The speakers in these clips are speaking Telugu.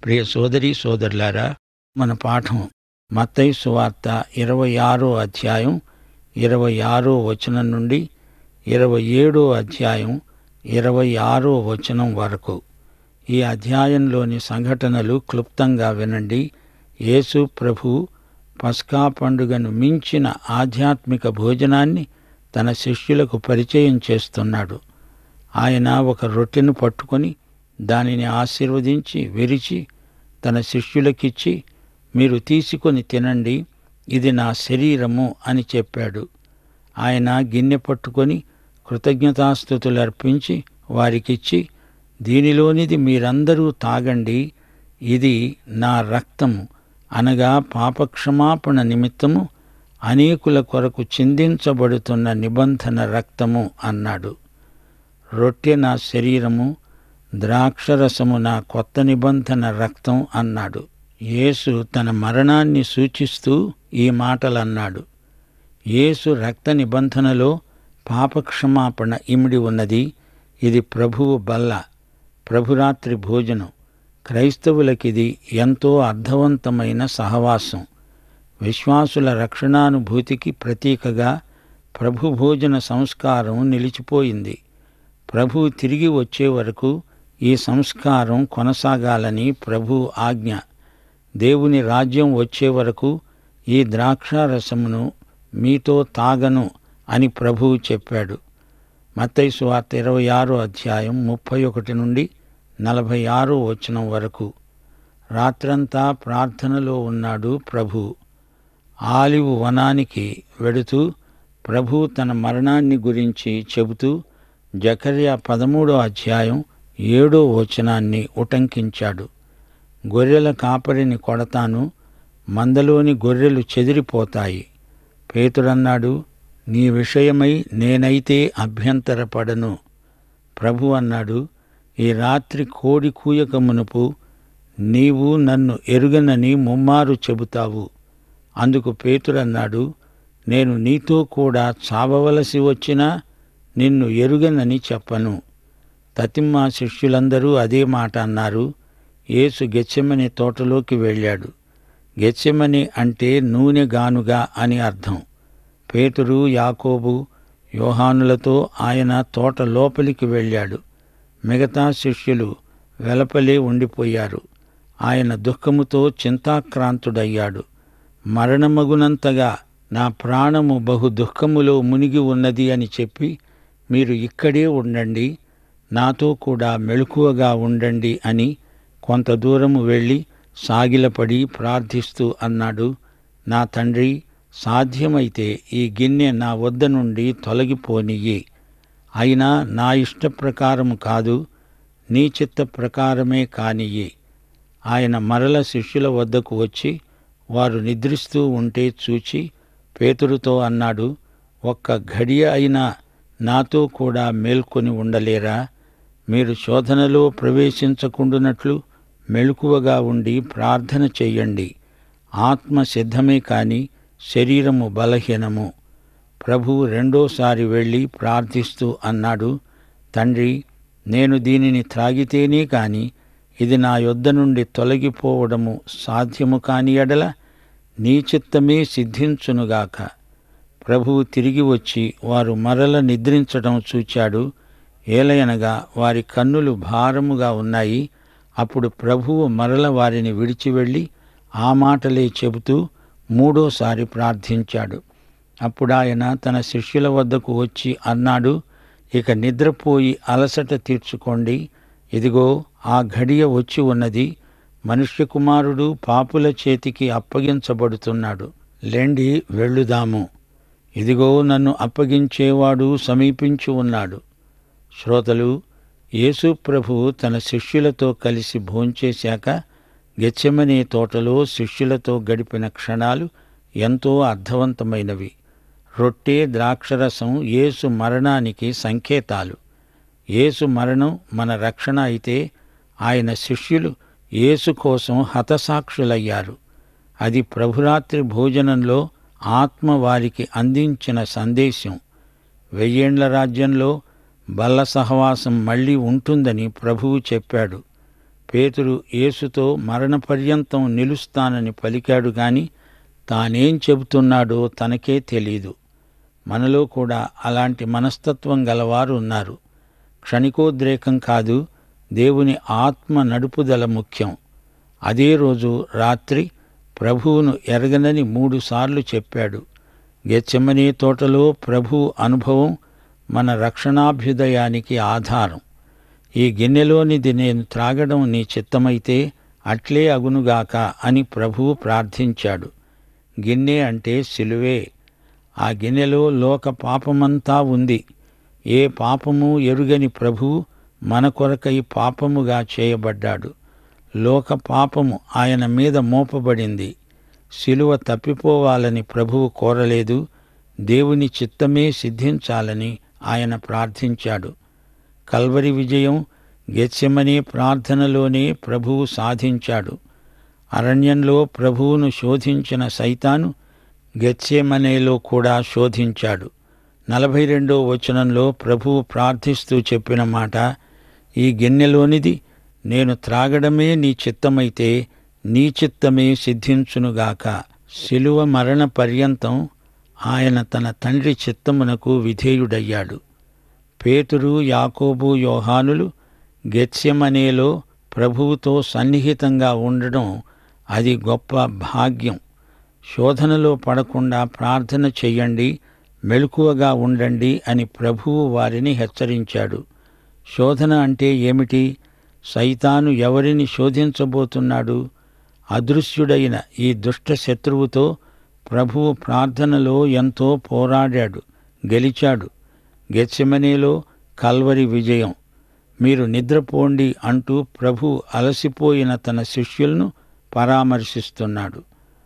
ప్రియ సోదరి సోదరులారా మన పాఠం మత్తయి సువార్త ఇరవై ఆరో అధ్యాయం ఇరవై ఆరో వచనం నుండి ఇరవై ఏడో అధ్యాయం ఇరవై ఆరో వచనం వరకు ఈ అధ్యాయంలోని సంఘటనలు క్లుప్తంగా వినండి యేసు ప్రభు పస్కా పండుగను మించిన ఆధ్యాత్మిక భోజనాన్ని తన శిష్యులకు పరిచయం చేస్తున్నాడు ఆయన ఒక రొట్టెను పట్టుకొని దానిని ఆశీర్వదించి విరిచి తన శిష్యులకిచ్చి మీరు తీసుకొని తినండి ఇది నా శరీరము అని చెప్పాడు ఆయన గిన్నె పట్టుకొని కృతజ్ఞతాస్థుతులు అర్పించి వారికిచ్చి దీనిలోనిది మీరందరూ తాగండి ఇది నా రక్తము అనగా పాపక్షమాపణ నిమిత్తము అనేకుల కొరకు చిందించబడుతున్న నిబంధన రక్తము అన్నాడు రొట్టె నా శరీరము ద్రాక్షరసము నా కొత్త నిబంధన రక్తం అన్నాడు యేసు తన మరణాన్ని సూచిస్తూ ఈ మాటలన్నాడు యేసు రక్త నిబంధనలో పాపక్షమాపణ ఇమిడి ఉన్నది ఇది ప్రభువు బల్ల ప్రభురాత్రి భోజనం క్రైస్తవులకిది ఎంతో అర్థవంతమైన సహవాసం విశ్వాసుల రక్షణానుభూతికి ప్రతీకగా ప్రభు భోజన సంస్కారం నిలిచిపోయింది ప్రభు తిరిగి వచ్చే వరకు ఈ సంస్కారం కొనసాగాలని ప్రభు ఆజ్ఞ దేవుని రాజ్యం వచ్చే వరకు ఈ ద్రాక్షారసమును మీతో తాగను అని ప్రభువు చెప్పాడు మత్తయి సువార్త ఇరవై ఆరో అధ్యాయం ముప్పై ఒకటి నుండి నలభై ఆరో వచనం వరకు రాత్రంతా ప్రార్థనలో ఉన్నాడు ప్రభు ఆలివు వనానికి వెడుతూ ప్రభు తన మరణాన్ని గురించి చెబుతూ జకర్యా పదమూడో అధ్యాయం ఏడో వచనాన్ని ఉటంకించాడు గొర్రెల కాపరిని కొడతాను మందలోని గొర్రెలు చెదిరిపోతాయి పేతుడన్నాడు నీ విషయమై నేనైతే అభ్యంతరపడను ప్రభు అన్నాడు ఈ రాత్రి కోడి కూయక మునుపు నీవు నన్ను ఎరుగనని ముమ్మారు చెబుతావు అందుకు పేతుడన్నాడు నేను నీతో కూడా చావవలసి వచ్చినా నిన్ను ఎరుగనని చెప్పను తతిమ్మా శిష్యులందరూ అదే మాట అన్నారు యేసు గెచ్చెమని తోటలోకి వెళ్ళాడు గెచ్చెమని అంటే నూనె గానుగా అని అర్థం పేతురు యాకోబు యోహానులతో ఆయన తోట లోపలికి వెళ్ళాడు మిగతా శిష్యులు వెలపలే ఉండిపోయారు ఆయన దుఃఖముతో చింతాక్రాంతుడయ్యాడు మరణమగునంతగా నా ప్రాణము బహు దుఃఖములో మునిగి ఉన్నది అని చెప్పి మీరు ఇక్కడే ఉండండి నాతో కూడా మెలకువగా ఉండండి అని కొంత దూరము వెళ్ళి సాగిలపడి ప్రార్థిస్తూ అన్నాడు నా తండ్రి సాధ్యమైతే ఈ గిన్నె నా వద్ద నుండి తొలగిపోనియ్యి అయినా నా ఇష్ట ప్రకారము కాదు నీ చిత్త ప్రకారమే కానియ్యి ఆయన మరల శిష్యుల వద్దకు వచ్చి వారు నిద్రిస్తూ ఉంటే చూచి పేతురుతో అన్నాడు ఒక్క ఘడియ అయినా నాతో కూడా మేల్కొని ఉండలేరా మీరు శోధనలో ప్రవేశించకుండునట్లు మెలకువగా ఉండి ప్రార్థన చెయ్యండి ఆత్మ సిద్ధమే కాని శరీరము బలహీనము ప్రభువు రెండోసారి వెళ్ళి ప్రార్థిస్తూ అన్నాడు తండ్రి నేను దీనిని త్రాగితేనే కాని ఇది నా యొద్ద నుండి తొలగిపోవడము సాధ్యము కాని ఎడల నీ చిత్తమే సిద్ధించునుగాక ప్రభువు తిరిగి వచ్చి వారు మరల నిద్రించడం చూచాడు ఏలయనగా వారి కన్నులు భారముగా ఉన్నాయి అప్పుడు ప్రభువు మరల వారిని విడిచి వెళ్ళి ఆ మాటలే చెబుతూ మూడోసారి ప్రార్థించాడు అప్పుడాయన తన శిష్యుల వద్దకు వచ్చి అన్నాడు ఇక నిద్రపోయి అలసట తీర్చుకోండి ఇదిగో ఆ ఘడియ వచ్చి ఉన్నది మనుష్య కుమారుడు పాపుల చేతికి అప్పగించబడుతున్నాడు లెండి వెళ్ళుదాము ఇదిగో నన్ను అప్పగించేవాడు సమీపించి ఉన్నాడు శ్రోతలు యేసు ప్రభువు తన శిష్యులతో కలిసి భోంచేశాక గెచ్చెమనే తోటలో శిష్యులతో గడిపిన క్షణాలు ఎంతో అర్థవంతమైనవి రొట్టె ద్రాక్షరసం యేసు మరణానికి సంకేతాలు యేసు మరణం మన రక్షణ అయితే ఆయన శిష్యులు యేసు కోసం హతసాక్షులయ్యారు అది ప్రభురాత్రి భోజనంలో ఆత్మ వారికి అందించిన సందేశం వెయ్యేండ్ల రాజ్యంలో బల్ల సహవాసం మళ్ళీ ఉంటుందని ప్రభువు చెప్పాడు పేతురు యేసుతో మరణపర్యంతం నిలుస్తానని పలికాడు గాని తానేం చెబుతున్నాడో తనకే తెలీదు మనలో కూడా అలాంటి మనస్తత్వం గలవారు ఉన్నారు క్షణికోద్రేకం కాదు దేవుని ఆత్మ నడుపుదల ముఖ్యం అదే రోజు రాత్రి ప్రభువును ఎరగనని మూడుసార్లు చెప్పాడు గెచ్చమనే తోటలో ప్రభు అనుభవం మన రక్షణాభ్యుదయానికి ఆధారం ఈ గిన్నెలోనిది నేను త్రాగడం నీ చిత్తమైతే అట్లే అగునుగాక అని ప్రభువు ప్రార్థించాడు గిన్నె అంటే సిలువే ఆ గిన్నెలో లోక పాపమంతా ఉంది ఏ పాపము ఎరుగని ప్రభువు మన కొరకై పాపముగా చేయబడ్డాడు లోక పాపము ఆయన మీద మోపబడింది శిలువ తప్పిపోవాలని ప్రభువు కోరలేదు దేవుని చిత్తమే సిద్ధించాలని ఆయన ప్రార్థించాడు కల్వరి విజయం గెత్సెమనే ప్రార్థనలోనే ప్రభువు సాధించాడు అరణ్యంలో ప్రభువును శోధించిన సైతాను గెత్సేమనేలో కూడా శోధించాడు నలభై రెండో వచనంలో ప్రభువు ప్రార్థిస్తూ చెప్పిన మాట ఈ గిన్నెలోనిది నేను త్రాగడమే నీ చిత్తమైతే నీ చిత్తమే సిద్ధించునుగాక శిలువ మరణ పర్యంతం ఆయన తన తండ్రి చిత్తమునకు విధేయుడయ్యాడు పేతురు యాకోబు యోహానులు గెత్స్యమనేలో ప్రభువుతో సన్నిహితంగా ఉండడం అది గొప్ప భాగ్యం శోధనలో పడకుండా ప్రార్థన చెయ్యండి మెలకువగా ఉండండి అని ప్రభువు వారిని హెచ్చరించాడు శోధన అంటే ఏమిటి సైతాను ఎవరిని శోధించబోతున్నాడు అదృశ్యుడైన ఈ దుష్ట శత్రువుతో ప్రభువు ప్రార్థనలో ఎంతో పోరాడాడు గెలిచాడు గెత్సెమనేలో కల్వరి విజయం మీరు నిద్రపోండి అంటూ ప్రభు అలసిపోయిన తన శిష్యులను పరామర్శిస్తున్నాడు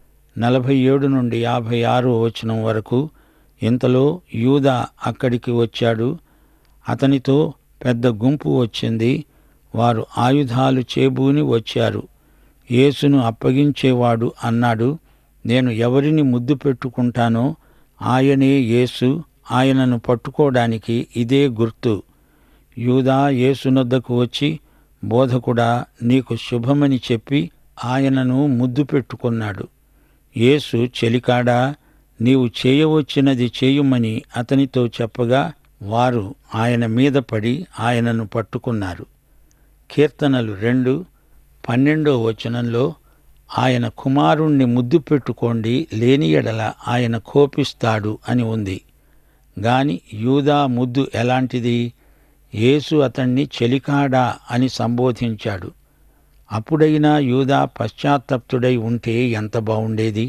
నలభై ఏడు నుండి యాభై ఆరో వచనం వరకు ఇంతలో యూదా అక్కడికి వచ్చాడు అతనితో పెద్ద గుంపు వచ్చింది వారు ఆయుధాలు చేబూని వచ్చారు యేసును అప్పగించేవాడు అన్నాడు నేను ఎవరిని ముద్దు పెట్టుకుంటానో ఆయనే యేసు ఆయనను పట్టుకోవడానికి ఇదే గుర్తు యూదా యేసునొద్దకు వచ్చి బోధకుడా నీకు శుభమని చెప్పి ఆయనను ముద్దు పెట్టుకున్నాడు యేసు చెలికాడా నీవు చేయవచ్చినది చేయుమని అతనితో చెప్పగా వారు ఆయన మీద పడి ఆయనను పట్టుకున్నారు కీర్తనలు రెండు పన్నెండో వచనంలో ఆయన కుమారుణ్ణి ముద్దు పెట్టుకోండి లేని ఎడల ఆయన కోపిస్తాడు అని ఉంది గాని యూదా ముద్దు ఎలాంటిది యేసు అతణ్ణి చెలికాడా అని సంబోధించాడు అప్పుడైనా యూదా పశ్చాత్తప్తుడై ఉంటే ఎంత బావుండేది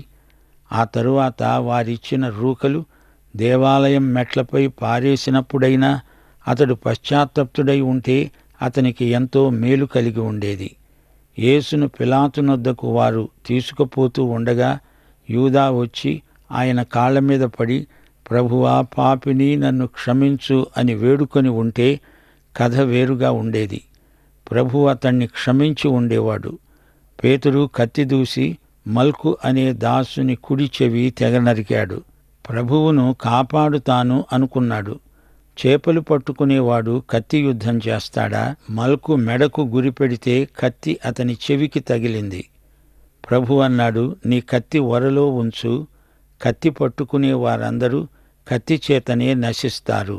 ఆ తరువాత వారిచ్చిన రూకలు దేవాలయం మెట్లపై పారేసినప్పుడైనా అతడు పశ్చాత్తప్తుడై ఉంటే అతనికి ఎంతో మేలు కలిగి ఉండేది యేసును పిలాతునొద్దకు వారు తీసుకుపోతూ ఉండగా యూదా వచ్చి ఆయన కాళ్ల మీద పడి ప్రభువా పాపిని నన్ను క్షమించు అని వేడుకొని ఉంటే కథ వేరుగా ఉండేది ప్రభు అతన్ని క్షమించి ఉండేవాడు పేతురు కత్తి దూసి మల్కు అనే దాసుని కుడి చెవి తెగ నరికాడు ప్రభువును కాపాడుతాను అనుకున్నాడు చేపలు పట్టుకునేవాడు కత్తి యుద్ధం చేస్తాడా మల్కు మెడకు గురిపెడితే కత్తి అతని చెవికి తగిలింది ప్రభు అన్నాడు నీ కత్తి వరలో ఉంచు కత్తి పట్టుకునే వారందరూ కత్తి చేతనే నశిస్తారు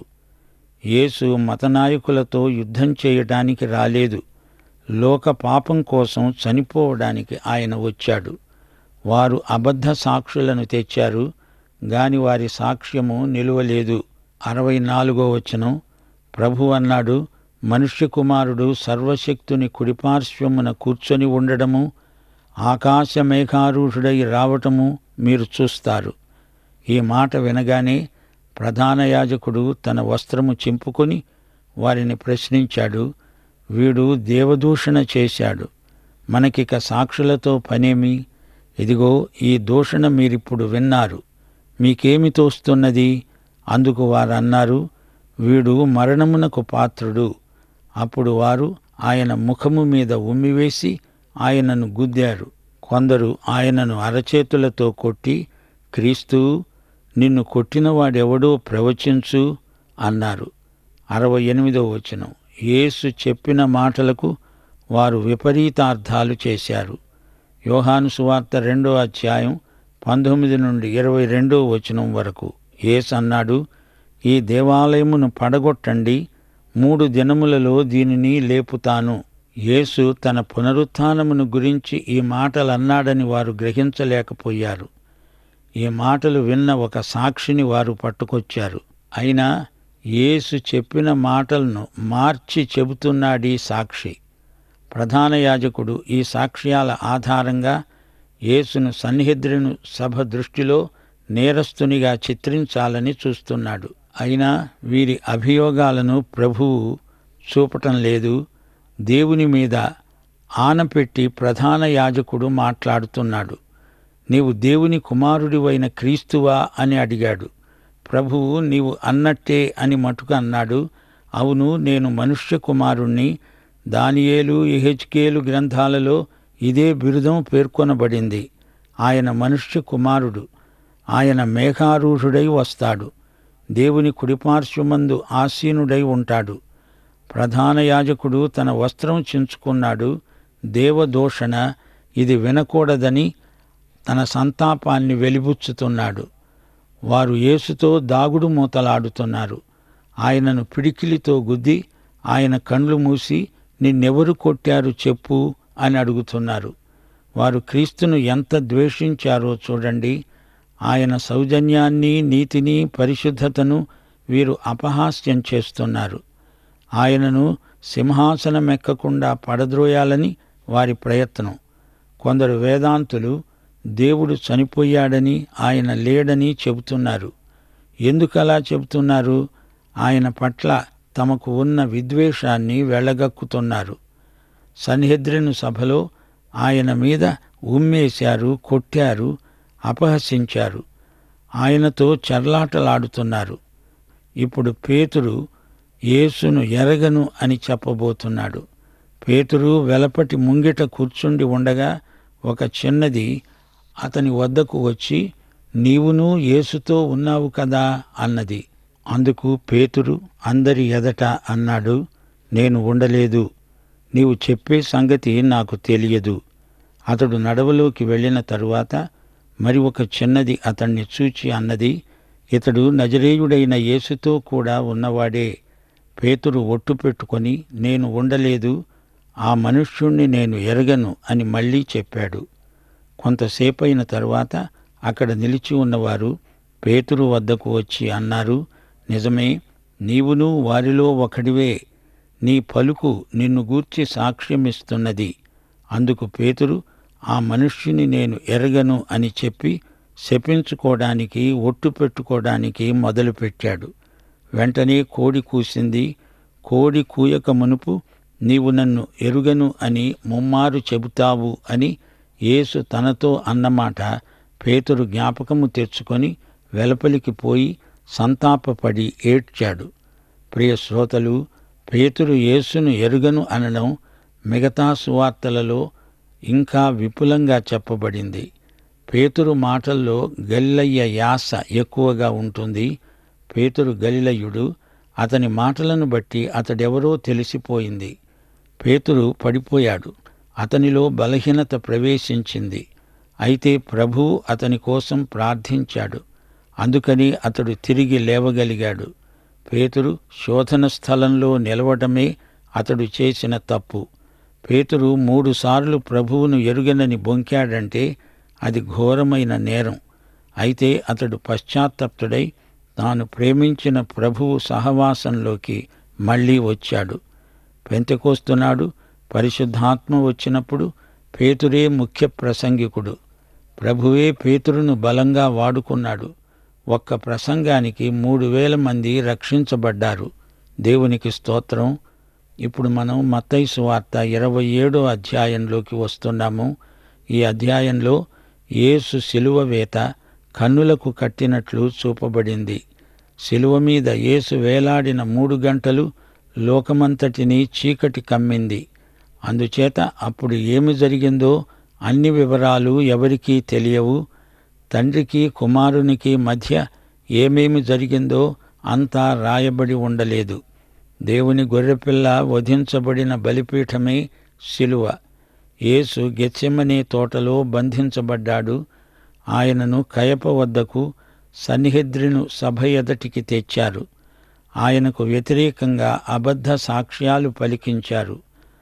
యేసు మతనాయకులతో యుద్ధం చేయడానికి రాలేదు లోక పాపం కోసం చనిపోవడానికి ఆయన వచ్చాడు వారు అబద్ధ సాక్షులను తెచ్చారు గాని వారి సాక్ష్యము నిలువలేదు అరవై నాలుగో వచనం ప్రభు అన్నాడు మనుష్య కుమారుడు సర్వశక్తుని కుడిపార్శ్వమున కూర్చొని ఉండడము ఆకాశ మేఘారూఢుడై రావటము మీరు చూస్తారు ఈ మాట వినగానే ప్రధాన యాజకుడు తన వస్త్రము చింపుకొని వారిని ప్రశ్నించాడు వీడు దేవదూషణ చేశాడు మనకిక సాక్షులతో పనేమి ఇదిగో ఈ దూషణ మీరిప్పుడు విన్నారు మీకేమి తోస్తున్నది అందుకు వారన్నారు వీడు మరణమునకు పాత్రుడు అప్పుడు వారు ఆయన ముఖము మీద ఉమ్మివేసి ఆయనను గుద్దారు కొందరు ఆయనను అరచేతులతో కొట్టి క్రీస్తు నిన్ను కొట్టినవాడెవడో ప్రవచించు అన్నారు అరవై ఎనిమిదో వచనం యేసు చెప్పిన మాటలకు వారు విపరీతార్థాలు చేశారు యోహాను సువార్త రెండో అధ్యాయం పంతొమ్మిది నుండి ఇరవై రెండో వచనం వరకు యేసు అన్నాడు ఈ దేవాలయమును పడగొట్టండి మూడు దినములలో దీనిని లేపుతాను యేసు తన పునరుత్థానమును గురించి ఈ మాటలన్నాడని వారు గ్రహించలేకపోయారు ఈ మాటలు విన్న ఒక సాక్షిని వారు పట్టుకొచ్చారు అయినా యేసు చెప్పిన మాటలను మార్చి చెబుతున్నాడీ సాక్షి ప్రధాన యాజకుడు ఈ సాక్ష్యాల ఆధారంగా యేసును సన్నిహిద్రును సభ దృష్టిలో నేరస్తునిగా చిత్రించాలని చూస్తున్నాడు అయినా వీరి అభియోగాలను ప్రభువు చూపటం లేదు దేవుని మీద ఆనపెట్టి ప్రధాన యాజకుడు మాట్లాడుతున్నాడు నీవు దేవుని కుమారుడివైన క్రీస్తువా అని అడిగాడు ప్రభువు నీవు అన్నట్టే అని మటుకు అన్నాడు అవును నేను మనుష్య కుమారుణ్ణి దానియేలు ఎహెచ్కేలు గ్రంథాలలో ఇదే బిరుదం పేర్కొనబడింది ఆయన మనుష్య కుమారుడు ఆయన మేఘారూఢుడై వస్తాడు దేవుని కుడిపార్శ్వమందు ఆసీనుడై ఉంటాడు ప్రధాన యాజకుడు తన వస్త్రం చించుకున్నాడు దేవదూషణ ఇది వినకూడదని తన సంతాపాన్ని వెలిబుచ్చుతున్నాడు వారు యేసుతో దాగుడు మూతలాడుతున్నారు ఆయనను పిడికిలితో గుద్ది ఆయన కండ్లు మూసి నిన్నెవరు కొట్టారు చెప్పు అని అడుగుతున్నారు వారు క్రీస్తును ఎంత ద్వేషించారో చూడండి ఆయన సౌజన్యాన్ని నీతిని పరిశుద్ధతను వీరు అపహాస్యం చేస్తున్నారు ఆయనను సింహాసనమెక్కకుండా పడద్రోయాలని వారి ప్రయత్నం కొందరు వేదాంతులు దేవుడు చనిపోయాడని ఆయన లేడని చెబుతున్నారు ఎందుకలా చెబుతున్నారు ఆయన పట్ల తమకు ఉన్న విద్వేషాన్ని వెళ్ళగక్కుతున్నారు సన్హెద్రిను సభలో ఆయన మీద ఉమ్మేశారు కొట్టారు అపహసించారు ఆయనతో చర్లాటలాడుతున్నారు ఇప్పుడు పేతురు యేసును ఎరగను అని చెప్పబోతున్నాడు పేతురు వెలపటి ముంగిట కూర్చుండి ఉండగా ఒక చిన్నది అతని వద్దకు వచ్చి నీవును యేసుతో ఉన్నావు కదా అన్నది అందుకు పేతురు అందరి ఎదట అన్నాడు నేను ఉండలేదు నీవు చెప్పే సంగతి నాకు తెలియదు అతడు నడవలోకి వెళ్ళిన తరువాత మరి ఒక చిన్నది అతణ్ణి చూచి అన్నది ఇతడు నజరేయుడైన యేసుతో కూడా ఉన్నవాడే పేతురు ఒట్టు పెట్టుకొని నేను ఉండలేదు ఆ మనుష్యుణ్ణి నేను ఎరగను అని మళ్ళీ చెప్పాడు కొంతసేపైన తరువాత అక్కడ నిలిచి ఉన్నవారు పేతురు వద్దకు వచ్చి అన్నారు నిజమే నీవును వారిలో ఒకడివే నీ పలుకు నిన్ను గూర్చి సాక్ష్యమిస్తున్నది అందుకు పేతురు ఆ మనుష్యుని నేను ఎరగను అని చెప్పి శపించుకోవడానికి ఒట్టు పెట్టుకోవడానికి మొదలుపెట్టాడు వెంటనే కోడి కూసింది కోడి కూయక మునుపు నీవు నన్ను ఎరుగను అని ముమ్మారు చెబుతావు అని యేసు తనతో అన్నమాట పేతురు జ్ఞాపకము తెచ్చుకొని వెలపలికి పోయి సంతాపపడి ఏడ్చాడు ప్రియ శ్రోతలు పేతురు యేసును ఎరుగను అనడం మిగతా సువార్తలలో ఇంకా విపులంగా చెప్పబడింది పేతురు మాటల్లో గలిలయ్య యాస ఎక్కువగా ఉంటుంది పేతురు గలిలయుడు అతని మాటలను బట్టి అతడెవరో తెలిసిపోయింది పేతురు పడిపోయాడు అతనిలో బలహీనత ప్రవేశించింది అయితే ప్రభువు అతని కోసం ప్రార్థించాడు అందుకని అతడు తిరిగి లేవగలిగాడు పేతురు శోధన స్థలంలో నిలవడమే అతడు చేసిన తప్పు పేతురు మూడుసార్లు ప్రభువును ఎరుగనని బొంకాడంటే అది ఘోరమైన నేరం అయితే అతడు పశ్చాత్తప్తుడై తాను ప్రేమించిన ప్రభువు సహవాసంలోకి మళ్ళీ వచ్చాడు పెంతెకోస్తున్నాడు పరిశుద్ధాత్మ వచ్చినప్పుడు పేతురే ముఖ్య ప్రసంగికుడు ప్రభువే పేతురును బలంగా వాడుకున్నాడు ఒక్క ప్రసంగానికి మూడు వేల మంది రక్షించబడ్డారు దేవునికి స్తోత్రం ఇప్పుడు మనం మత్తయి సువార్త ఇరవై ఏడో అధ్యాయంలోకి వస్తున్నాము ఈ అధ్యాయంలో యేసు శిలువ వేత కన్నులకు కట్టినట్లు చూపబడింది శిలువ మీద యేసు వేలాడిన మూడు గంటలు లోకమంతటిని చీకటి కమ్మింది అందుచేత అప్పుడు ఏమి జరిగిందో అన్ని వివరాలు ఎవరికీ తెలియవు తండ్రికి కుమారునికి మధ్య ఏమేమి జరిగిందో అంతా రాయబడి ఉండలేదు దేవుని గొర్రెపిల్ల వధించబడిన బలిపీఠమే శిలువ యేసు గెచ్చెమనే తోటలో బంధించబడ్డాడు ఆయనను కయప వద్దకు సన్నిహిద్రిను సభ ఎదటికి తెచ్చారు ఆయనకు వ్యతిరేకంగా అబద్ధ సాక్ష్యాలు పలికించారు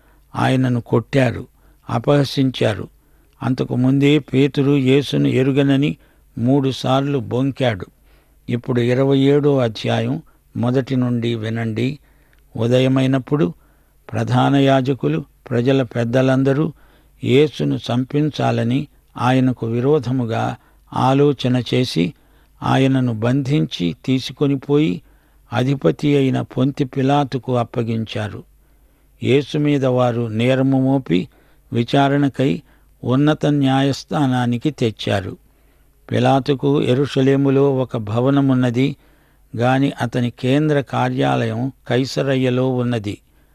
ఆయనను కొట్టారు అపహసించారు అంతకు ముందే పేతురు యేసును ఎరుగనని మూడుసార్లు బొంకాడు ఇప్పుడు ఇరవై ఏడో అధ్యాయం మొదటి నుండి వినండి ఉదయమైనప్పుడు ప్రధాన యాజకులు ప్రజల పెద్దలందరూ యేసును చంపించాలని ఆయనకు విరోధముగా ఆలోచన చేసి ఆయనను బంధించి తీసుకొనిపోయి అధిపతి అయిన పొంతి పిలాతుకు అప్పగించారు యేసు మీద వారు నేరము మోపి విచారణకై ఉన్నత న్యాయస్థానానికి తెచ్చారు పిలాతుకు ఎరుషలేములో ఒక భవనమున్నది గాని అతని కేంద్ర కార్యాలయం కైసరయ్యలో ఉన్నది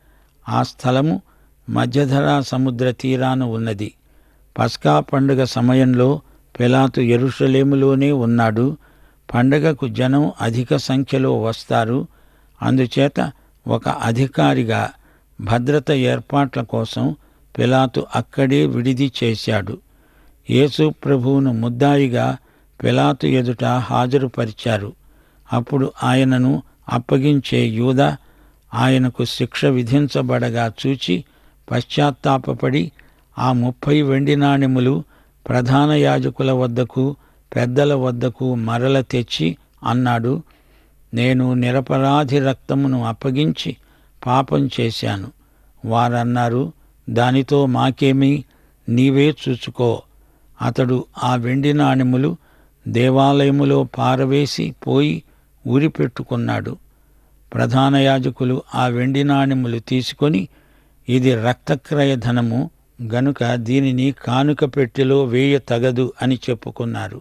ఆ స్థలము మధ్యధరా సముద్ర తీరాన ఉన్నది పస్కా పండుగ సమయంలో పిలాతు ఎరుషలేములోనే ఉన్నాడు పండగకు జనం అధిక సంఖ్యలో వస్తారు అందుచేత ఒక అధికారిగా భద్రత ఏర్పాట్ల కోసం పిలాతు అక్కడే విడిది చేశాడు యేసు ప్రభువును ముద్దాయిగా పిలాతు ఎదుట హాజరుపరిచారు అప్పుడు ఆయనను అప్పగించే యూద ఆయనకు శిక్ష విధించబడగా చూచి పశ్చాత్తాపపడి ఆ ముప్పై వెండి నాణెములు ప్రధాన యాజకుల వద్దకు పెద్దల వద్దకు మరల తెచ్చి అన్నాడు నేను నిరపరాధి రక్తమును అప్పగించి పాపం చేశాను వారన్నారు దానితో మాకేమీ నీవే చూచుకో అతడు ఆ వెండి నాణెములు దేవాలయములో పారవేసి పోయి ఉరిపెట్టుకున్నాడు ప్రధాన యాజకులు ఆ వెండి నాణెములు తీసుకొని ఇది రక్తక్రయ ధనము గనుక దీనిని కానుక పెట్టెలో వేయ తగదు అని చెప్పుకున్నారు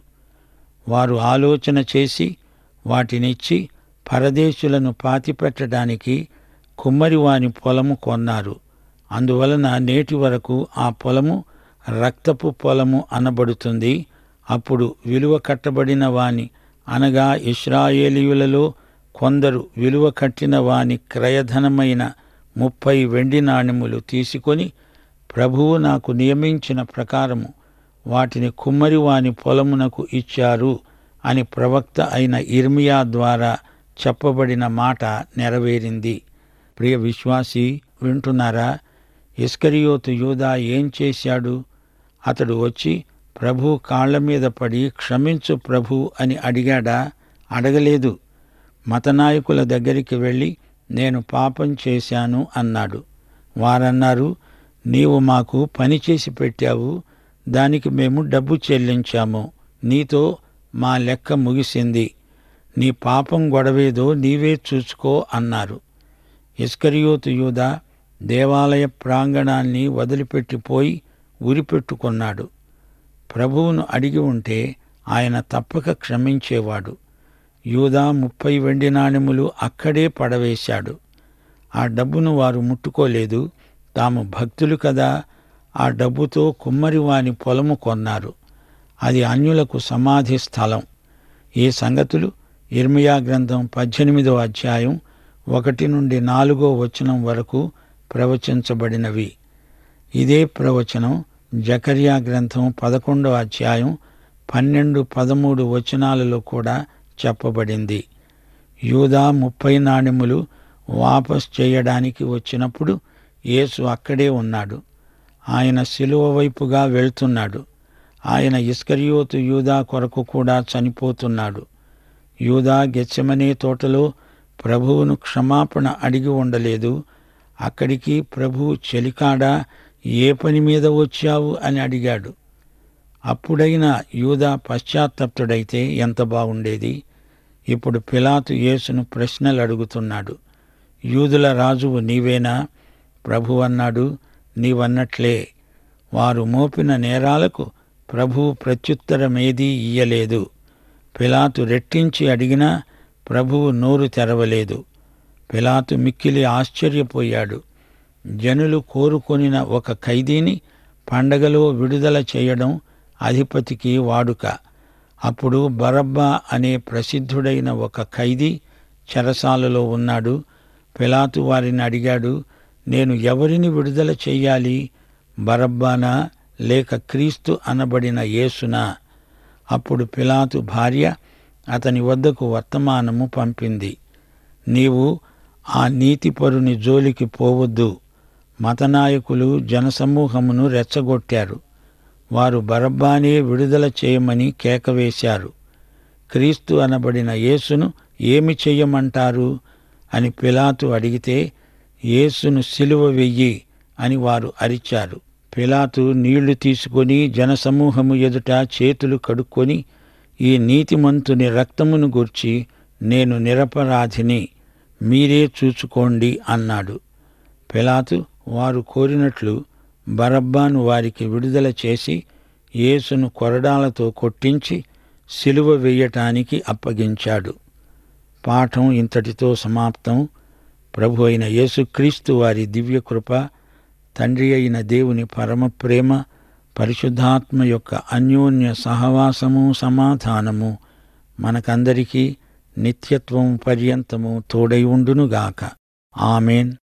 వారు ఆలోచన చేసి వాటినిచ్చి పరదేశులను పాతిపెట్టడానికి కుమ్మరివాని పొలము కొన్నారు అందువలన నేటి వరకు ఆ పొలము రక్తపు పొలము అనబడుతుంది అప్పుడు విలువ కట్టబడిన వాని అనగా ఇస్రాయేలీయులలో కొందరు విలువ కట్టిన వాని క్రయధనమైన ముప్పై వెండి నాణెములు తీసుకొని ప్రభువు నాకు నియమించిన ప్రకారము వాటిని కుమ్మరి వాని పొలమునకు ఇచ్చారు అని ప్రవక్త అయిన ఇర్మియా ద్వారా చెప్పబడిన మాట నెరవేరింది ప్రియ విశ్వాసి వింటున్నారా ఇస్కరియోతు యూదా ఏం చేశాడు అతడు వచ్చి ప్రభు కాళ్ల మీద పడి క్షమించు ప్రభు అని అడిగాడా అడగలేదు మతనాయకుల దగ్గరికి వెళ్ళి నేను పాపం చేశాను అన్నాడు వారన్నారు నీవు మాకు పని చేసి పెట్టావు దానికి మేము డబ్బు చెల్లించాము నీతో మా లెక్క ముగిసింది నీ పాపం గొడవేదో నీవే చూసుకో అన్నారు ఇస్కరియోతు యూద దేవాలయ ప్రాంగణాన్ని వదిలిపెట్టిపోయి ఉరిపెట్టుకున్నాడు ప్రభువును అడిగి ఉంటే ఆయన తప్పక క్షమించేవాడు యూదా ముప్పై వెండి నాణెములు అక్కడే పడవేశాడు ఆ డబ్బును వారు ముట్టుకోలేదు తాము భక్తులు కదా ఆ డబ్బుతో కుమ్మరి వాని పొలము కొన్నారు అది అన్యులకు సమాధి స్థలం ఈ సంగతులు ఇర్మియా గ్రంథం పద్దెనిమిదో అధ్యాయం ఒకటి నుండి నాలుగో వచనం వరకు ప్రవచించబడినవి ఇదే ప్రవచనం జకర్యా గ్రంథం పదకొండో అధ్యాయం పన్నెండు పదమూడు వచనాలలో కూడా చెప్పబడింది యూదా ముప్పై నాణెములు వాపస్ చేయడానికి వచ్చినప్పుడు యేసు అక్కడే ఉన్నాడు ఆయన శిలువ వైపుగా వెళ్తున్నాడు ఆయన ఇస్కరియోతు యూదా కొరకు కూడా చనిపోతున్నాడు యూదా గెచ్చమనే తోటలో ప్రభువును క్షమాపణ అడిగి ఉండలేదు అక్కడికి ప్రభు చెలికాడా ఏ పని మీద వచ్చావు అని అడిగాడు అప్పుడైనా యూదా పశ్చాత్తప్తుడైతే ఎంత బాగుండేది ఇప్పుడు పిలాతు యేసును ప్రశ్నలు అడుగుతున్నాడు యూదుల రాజువు నీవేనా ప్రభు అన్నాడు నీవన్నట్లే వారు మోపిన నేరాలకు ప్రభు ప్రత్యుత్తరమేదీ ఇయ్యలేదు పిలాతు రెట్టించి అడిగినా ప్రభువు నోరు తెరవలేదు పిలాతు మిక్కిలి ఆశ్చర్యపోయాడు జనులు కోరుకొనిన ఒక ఖైదీని పండగలో విడుదల చేయడం అధిపతికి వాడుక అప్పుడు బరబ్బా అనే ప్రసిద్ధుడైన ఒక ఖైదీ చెరసాలలో ఉన్నాడు పిలాతు వారిని అడిగాడు నేను ఎవరిని విడుదల చెయ్యాలి బరబ్బానా లేక క్రీస్తు అనబడిన యేసునా అప్పుడు పిలాతు భార్య అతని వద్దకు వర్తమానము పంపింది నీవు ఆ నీతిపరుని జోలికి పోవద్దు మతనాయకులు జనసమూహమును రెచ్చగొట్టారు వారు బరబ్బానే విడుదల చేయమని కేకవేశారు క్రీస్తు అనబడిన యేసును ఏమి చెయ్యమంటారు అని పిలాతు అడిగితే యేసును సిలువ వెయ్యి అని వారు అరిచారు పిలాతు నీళ్లు తీసుకొని జనసమూహము ఎదుట చేతులు కడుక్కొని ఈ నీతిమంతుని రక్తమును గూర్చి నేను నిరపరాధిని మీరే చూచుకోండి అన్నాడు పిలాతు వారు కోరినట్లు బరబ్బాను వారికి విడుదల చేసి యేసును కొరడాలతో కొట్టించి సిలువ వెయ్యటానికి అప్పగించాడు పాఠం ఇంతటితో సమాప్తం ప్రభు అయిన యేసుక్రీస్తు వారి దివ్యకృప తండ్రి అయిన దేవుని పరమ ప్రేమ పరిశుద్ధాత్మ యొక్క అన్యోన్య సహవాసము సమాధానము మనకందరికీ నిత్యత్వం పర్యంతము తోడై ఉండునుగాక ఆమెన్